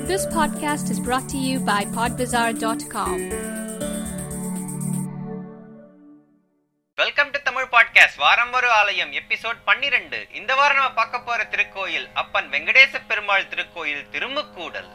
This podcast is brought to you by podbazar.com. Welcome to Tamil podcast வாரம் ஒரு ஆலயம் episode பன்னிரெண்டு இந்த வாரம் நம்ம பார்க்க போற திருக்கோயில் அப்பன் வெங்கடேச பெருமாள் திருக்கோயில் திருமுக்கூடல்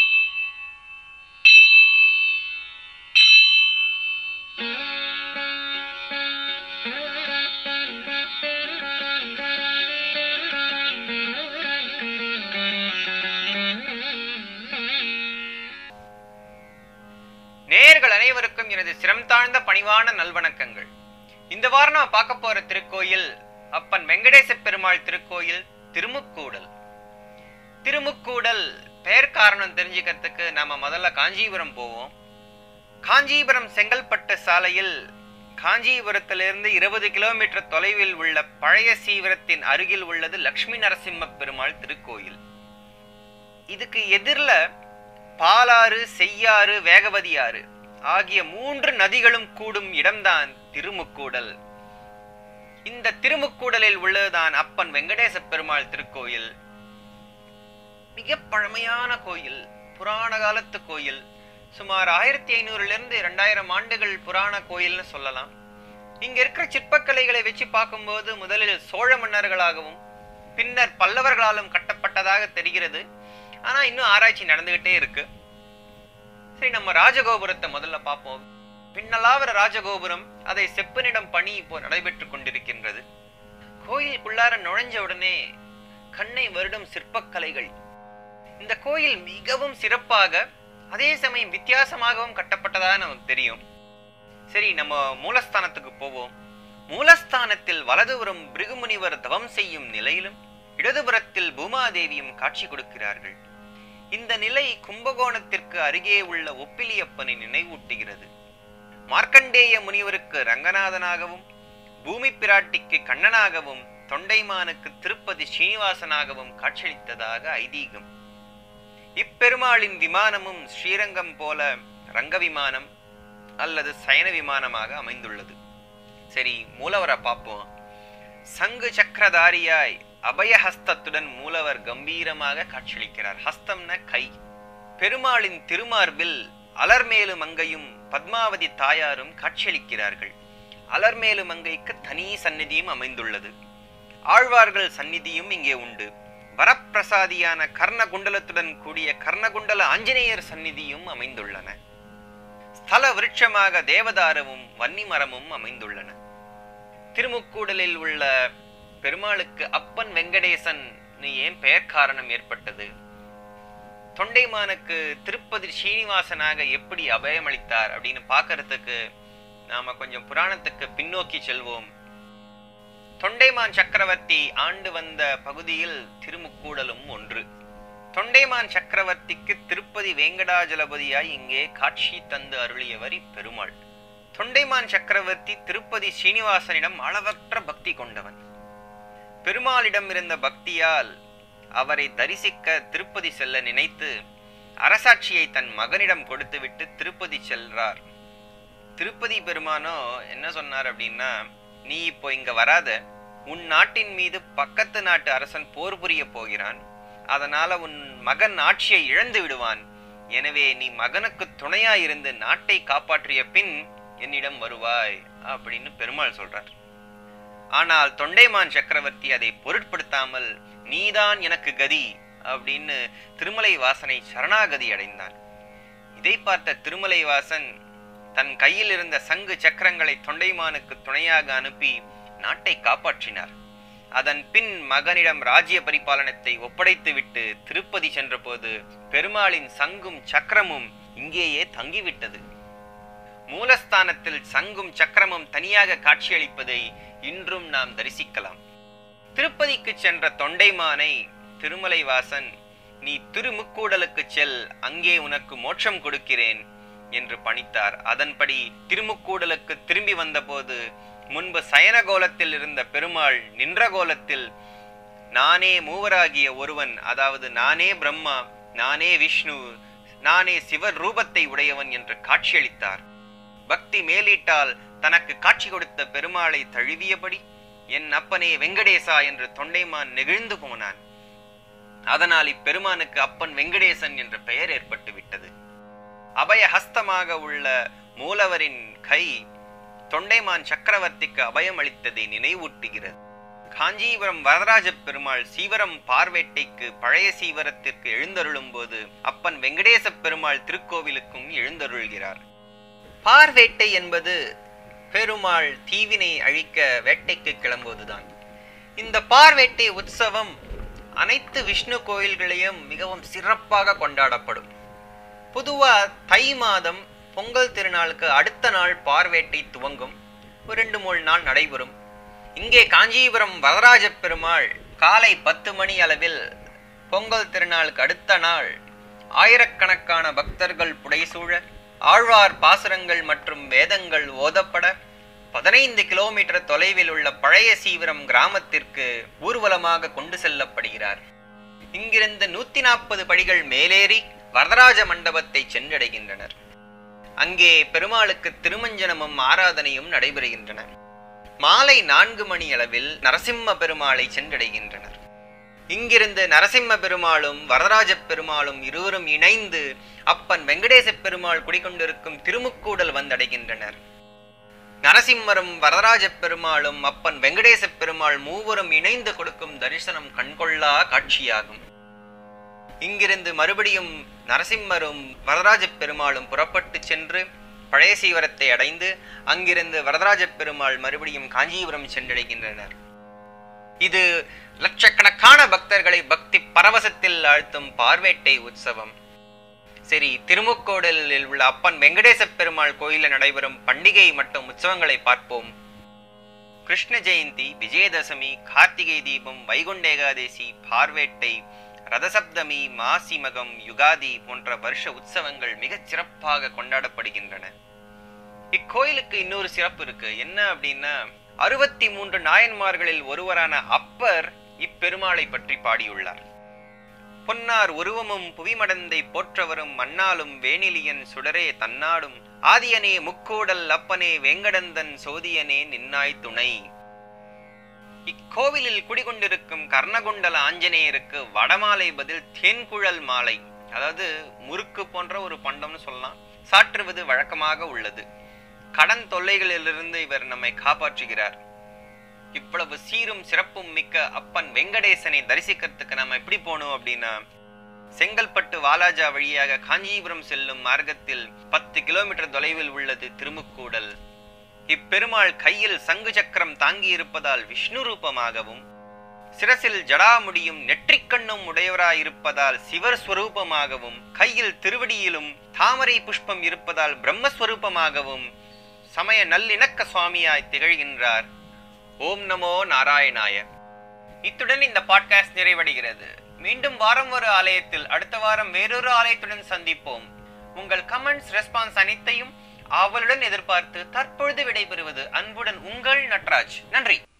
நேயர்கள் அனைவருக்கும் எனது சிரம் தாழ்ந்த பணிவான நல்வணக்கங்கள் இந்த வாரம் நம்ம பார்க்க போற திருக்கோயில் அப்பன் வெங்கடேச பெருமாள் திருக்கோயில் திருமுக்கூடல் திருமுக்கூடல் பெயர் காரணம் தெரிஞ்சுக்கிறதுக்கு நாம முதல்ல காஞ்சிபுரம் போவோம் காஞ்சிபுரம் செங்கல்பட்டு சாலையில் காஞ்சிபுரத்திலிருந்து இருபது கிலோமீட்டர் தொலைவில் உள்ள பழைய சீவரத்தின் அருகில் உள்ளது லக்ஷ்மி நரசிம்ம பெருமாள் திருக்கோயில் இதுக்கு எதிரில் பாலாறு செய்யாறு வேகவதி ஆறு ஆகிய மூன்று நதிகளும் கூடும் இடம்தான் திருமுக்கூடல் இந்த திருமுக்கூடலில் உள்ளதுதான் அப்பன் வெங்கடேச பெருமாள் திருக்கோயில் மிக பழமையான கோயில் புராண காலத்து கோயில் சுமார் ஆயிரத்தி ஐநூறுல இருந்து இரண்டாயிரம் ஆண்டுகள் புராண கோயில்னு சொல்லலாம் இங்க இருக்கிற சிற்பக்கலைகளை வச்சு பார்க்கும்போது முதலில் சோழ மன்னர்களாகவும் பின்னர் பல்லவர்களாலும் கட்டப்பட்டதாக தெரிகிறது ஆனா இன்னும் ஆராய்ச்சி நடந்துகிட்டே இருக்கு சரி நம்ம ராஜகோபுரத்தை முதல்ல பார்ப்போம் பின்னலாவர ராஜகோபுரம் அதை செப்பனிடம் பணி இப்போ நடைபெற்றுக் கொண்டிருக்கின்றது கோயிலுக்குள்ளார நுழைஞ்ச உடனே கண்ணை வருடும் சிற்பக்கலைகள் இந்த கோயில் மிகவும் சிறப்பாக அதே சமயம் வித்தியாசமாகவும் கட்டப்பட்டதாக நமக்கு தெரியும் சரி நம்ம மூலஸ்தானத்துக்கு போவோம் மூலஸ்தானத்தில் வலதுபுறம் பிருகுமுனிவர் தவம் செய்யும் நிலையிலும் இடதுபுறத்தில் பூமாதேவியும் காட்சி கொடுக்கிறார்கள் இந்த நிலை கும்பகோணத்திற்கு அருகே உள்ள ஒப்பிலியப்பனை நினைவூட்டுகிறது மார்க்கண்டேய முனிவருக்கு ரங்கநாதனாகவும் பூமி பிராட்டிக்கு கண்ணனாகவும் தொண்டைமானுக்கு திருப்பதி ஸ்ரீனிவாசனாகவும் காட்சியளித்ததாக ஐதீகம் இப்பெருமாளின் விமானமும் ஸ்ரீரங்கம் போல ரங்க விமானம் அல்லது சயன விமானமாக அமைந்துள்ளது சரி மூலவரை பார்ப்போம் சங்கு சக்கரதாரியாய் அபயஹஸ்தத்துடன் மூலவர் கம்பீரமாக காட்சியளிக்கிறார் ஹஸ்தம்ன கை பெருமாளின் திருமார்பில் அலர்மேலு மங்கையும் பத்மாவதி தாயாரும் காட்சியளிக்கிறார்கள் அலர்மேலு மங்கைக்கு தனி சந்நிதியும் அமைந்துள்ளது ஆழ்வார்கள் சந்நிதியும் இங்கே உண்டு வரப்பிரசாதியான கர்ணகுண்டலத்துடன் கூடிய கர்ணகுண்டல ஆஞ்சநேயர் சந்நிதியும் அமைந்துள்ளன ஸ்தல விருட்சமாக தேவதாரமும் வன்னிமரமும் அமைந்துள்ளன திருமுக்கூடலில் உள்ள பெருமாளுக்கு அப்பன் வெங்கடேசன் ஏன் பெயர் காரணம் ஏற்பட்டது தொண்டைமானுக்கு திருப்பதி ஸ்ரீனிவாசனாக எப்படி அபயமளித்தார் அப்படின்னு பார்க்கறதுக்கு நாம கொஞ்சம் புராணத்துக்கு பின்னோக்கி செல்வோம் தொண்டைமான் சக்கரவர்த்தி ஆண்டு வந்த பகுதியில் திருமுக்கூடலும் ஒன்று தொண்டைமான் சக்கரவர்த்திக்கு திருப்பதி வேங்கடாஜலபதியாய் இங்கே காட்சி தந்து அருளியவர் இப்பெருமாள் தொண்டைமான் சக்கரவர்த்தி திருப்பதி ஸ்ரீனிவாசனிடம் அளவற்ற பக்தி கொண்டவன் பெருமாளிடம் இருந்த பக்தியால் அவரை தரிசிக்க திருப்பதி செல்ல நினைத்து அரசாட்சியை தன் மகனிடம் கொடுத்துவிட்டு திருப்பதி செல்றார் திருப்பதி பெருமானோ என்ன சொன்னார் அப்படின்னா நீ இப்போ இங்க வராத உன் நாட்டின் மீது பக்கத்து நாட்டு அரசன் போர் புரிய போகிறான் அதனால உன் மகன் ஆட்சியை இழந்து விடுவான் எனவே நீ மகனுக்கு துணையா இருந்து நாட்டை காப்பாற்றிய பின் என்னிடம் வருவாய் அப்படின்னு பெருமாள் சொல்றார் ஆனால் தொண்டைமான் சக்கரவர்த்தி அதை பொருட்படுத்தாமல் நீதான் எனக்கு கதி அப்படின்னு திருமலை வாசனை சரணாகதி அடைந்தான் இதை பார்த்த திருமலை வாசன் தன் கையில் இருந்த சங்கு சக்கரங்களை தொண்டைமானுக்கு துணையாக அனுப்பி நாட்டை காப்பாற்றினார் அதன் பின் மகனிடம் ராஜ்ய பரிபாலனத்தை ஒப்படைத்துவிட்டு திருப்பதி சென்றபோது பெருமாளின் சங்கும் சக்கரமும் இங்கேயே தங்கிவிட்டது மூலஸ்தானத்தில் சங்கும் சக்கரமும் தனியாக காட்சியளிப்பதை இன்றும் நாம் தரிசிக்கலாம் திருப்பதிக்கு சென்ற தொண்டைமானை திருமலை வாசன் நீ திருமுக்கூடலுக்கு செல் அங்கே உனக்கு மோட்சம் கொடுக்கிறேன் என்று பணித்தார் அதன்படி திருமுக்கூடலுக்கு திரும்பி வந்தபோது முன்பு சயன கோலத்தில் இருந்த பெருமாள் நின்ற கோலத்தில் நானே மூவராகிய ஒருவன் அதாவது நானே பிரம்மா நானே விஷ்ணு நானே சிவர் ரூபத்தை உடையவன் என்று காட்சியளித்தார் பக்தி மேலிட்டால் தனக்கு காட்சி கொடுத்த பெருமாளை தழுவியபடி என் அப்பனே வெங்கடேசா என்று தொண்டைமான் நெகிழ்ந்து போனான் அதனால் இப்பெருமானுக்கு அப்பன் வெங்கடேசன் என்ற பெயர் ஏற்பட்டு விட்டது அபய ஹஸ்தமாக உள்ள மூலவரின் கை தொண்டைமான் சக்கரவர்த்திக்கு அபயம் அளித்ததை நினைவூட்டுகிறது காஞ்சிபுரம் வரதராஜ பெருமாள் சீவரம் பார்வேட்டைக்கு பழைய சீவரத்திற்கு எழுந்தருளும் போது அப்பன் வெங்கடேச பெருமாள் திருக்கோவிலுக்கும் எழுந்தருள்கிறார் பார்வேட்டை என்பது பெருமாள் தீவினை அழிக்க வேட்டைக்கு கிளம்புவதுதான் இந்த பார்வேட்டை உற்சவம் அனைத்து விஷ்ணு கோயில்களையும் மிகவும் சிறப்பாக கொண்டாடப்படும் பொதுவா தை மாதம் பொங்கல் திருநாளுக்கு அடுத்த நாள் பார்வேட்டை துவங்கும் ஒரு ரெண்டு மூணு நாள் நடைபெறும் இங்கே காஞ்சிபுரம் வரதராஜ பெருமாள் காலை பத்து மணி அளவில் பொங்கல் திருநாளுக்கு அடுத்த நாள் ஆயிரக்கணக்கான பக்தர்கள் புடைசூழ ஆழ்வார் பாசுரங்கள் மற்றும் வேதங்கள் ஓதப்பட பதினைந்து கிலோமீட்டர் தொலைவில் உள்ள பழைய சீவிரம் கிராமத்திற்கு ஊர்வலமாக கொண்டு செல்லப்படுகிறார் இங்கிருந்து நூத்தி நாற்பது படிகள் மேலேறி வரதராஜ மண்டபத்தை சென்றடைகின்றனர் அங்கே பெருமாளுக்கு திருமஞ்சனமும் ஆராதனையும் நடைபெறுகின்றன மாலை நான்கு மணி அளவில் நரசிம்ம பெருமாளை சென்றடைகின்றனர் இங்கிருந்து நரசிம்ம பெருமாளும் வரதராஜ பெருமாளும் இருவரும் இணைந்து அப்பன் வெங்கடேச பெருமாள் குடிகொண்டிருக்கும் திருமுக்கூடல் வந்தடைகின்றனர் நரசிம்மரும் வரதராஜ பெருமாளும் அப்பன் வெங்கடேச பெருமாள் மூவரும் இணைந்து கொடுக்கும் தரிசனம் கண்கொள்ளா காட்சியாகும் இங்கிருந்து மறுபடியும் நரசிம்மரும் வரதராஜ பெருமாளும் புறப்பட்டு சென்று பழைய சீவரத்தை அடைந்து அங்கிருந்து வரதராஜ பெருமாள் மறுபடியும் காஞ்சிபுரம் சென்றடைகின்றனர் இது லட்சக்கணக்கான பக்தர்களை பக்தி பரவசத்தில் ஆழ்த்தும் பார்வேட்டை உற்சவம் சரி திருமுக்கோடலில் உள்ள அப்பன் வெங்கடேச பெருமாள் கோயிலில் நடைபெறும் பண்டிகை மற்றும் உற்சவங்களை பார்ப்போம் கிருஷ்ண ஜெயந்தி விஜயதசமி கார்த்திகை தீபம் வைகுண்ட ஏகாதேசி பார்வேட்டை ரதசப்தமி மாசிமகம் யுகாதி போன்ற வருஷ உற்சவங்கள் மிகச் சிறப்பாக கொண்டாடப்படுகின்றன இக்கோயிலுக்கு இன்னொரு சிறப்பு இருக்கு என்ன அப்படின்னா அறுபத்தி மூன்று நாயன்மார்களில் ஒருவரான அப்பர் இப்பெருமாளை பற்றி பாடியுள்ளார் பொன்னார் உருவமும் புவிமடந்தை போற்றவரும் மண்ணாலும் வேணிலியன் சுடரே தன்னாடும் ஆதியனே முக்கோடல் அப்பனே வேங்கடந்தன் சோதியனே நின்னாய் துணை இக்கோவிலில் குடிகொண்டிருக்கும் கர்ணகுண்டல ஆஞ்சநேயருக்கு வடமாலை பதில் தேன்குழல் மாலை அதாவது முறுக்கு போன்ற ஒரு பண்டம்னு சொல்லலாம் சாற்றுவது வழக்கமாக உள்ளது கடன் தொல்லைகளிலிருந்து இவர் நம்மை காப்பாற்றுகிறார் இவ்வளவு சீரும் சிறப்பும் மிக்க அப்பன் வெங்கடேசனை தரிசிக்கிறதுக்கு நம்ம எப்படி போகணும் அப்படின்னா செங்கல்பட்டு வாலாஜா வழியாக காஞ்சிபுரம் செல்லும் மார்க்கத்தில் பத்து கிலோமீட்டர் தொலைவில் உள்ளது திருமுக்கூடல் இப்பெருமாள் கையில் சங்கு சக்கரம் தாங்கி இருப்பதால் விஷ்ணு ரூபமாகவும் சிரசில் ஜடாமுடியும் நெற்றிக்கண்ணும் உடையவராயிருப்பதால் சிவர் ஸ்வரூபமாகவும் கையில் திருவடியிலும் தாமரை புஷ்பம் இருப்பதால் பிரம்மஸ்வரூபமாகவும் சமய நல்லிணக்க சுவாமியாய் திகழ்கின்றார் ஓம் நமோ நாராயணாய இத்துடன் இந்த பாட்காஸ்ட் நிறைவடைகிறது மீண்டும் வாரம் ஒரு ஆலயத்தில் அடுத்த வாரம் வேறொரு ஆலயத்துடன் சந்திப்போம் உங்கள் கமெண்ட்ஸ் ரெஸ்பான்ஸ் அனைத்தையும் ஆவலுடன் எதிர்பார்த்து தற்பொழுது விடைபெறுவது அன்புடன் உங்கள் நட்ராஜ் நன்றி